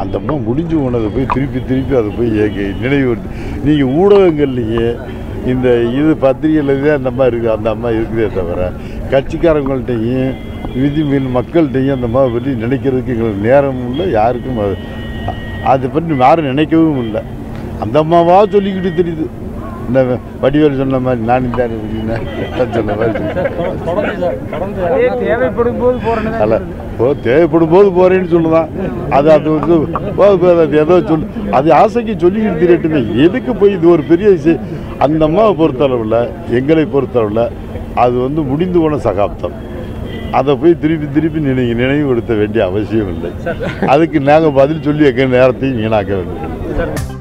அந்த அம்மா முடிஞ்சு போனதை போய் திருப்பி திருப்பி அதை போய் ஏங்க நினைவு நீங்கள் ஊடகங்கள்லேயே இந்த இது பத்திரிகையில் தான் அந்த அம்மா இருக்குது அந்த அம்மா இருக்குதே தவிர கட்சிக்காரங்கள்ட்டையும் விதிமீன் மக்கள்கிட்டையும் அந்த அம்மாவை பற்றி நினைக்கிறதுக்கு எங்களுக்கு நேரமும் இல்லை யாருக்கும் அது அதை பற்றி யாரும் நினைக்கவும் இல்லை அந்த அம்மாவா சொல்லிக்கிட்டு தெரியுது இந்த வடிவேல் சொன்ன மாதிரி நான் இந்த சொன்ன மாதிரி சொல்லிட்டு தொடர்ந்து சார் தொடர்ந்து அதே தேவைப்படும் போது போறேன்னு அல்ல தான் இப்போ தேவைப்படும் போது போறேன்னு சொல்லுதான் அது அது வந்து போ, போ, அது ஏதோ சொல் அது ஆசைக்கு சொல்லிக்கிட்டு தெரியட்டுமே எதுக்கு போய் இது ஒரு பெரிய விஷயம் அந்த அம்மாவை பொறுத்தளவில் எங்களை பொறுத்தளவில் அது வந்து முடிந்து போன சகாப்தம் அதை போய் திருப்பி திருப்பி நினை நினைவுபடுத்த வேண்டிய அவசியம் இல்லை அதுக்கு நாங்கள் பதில் சொல்லி வைக்க நேரத்தையும் வீணாக்க வேண்டும் சார்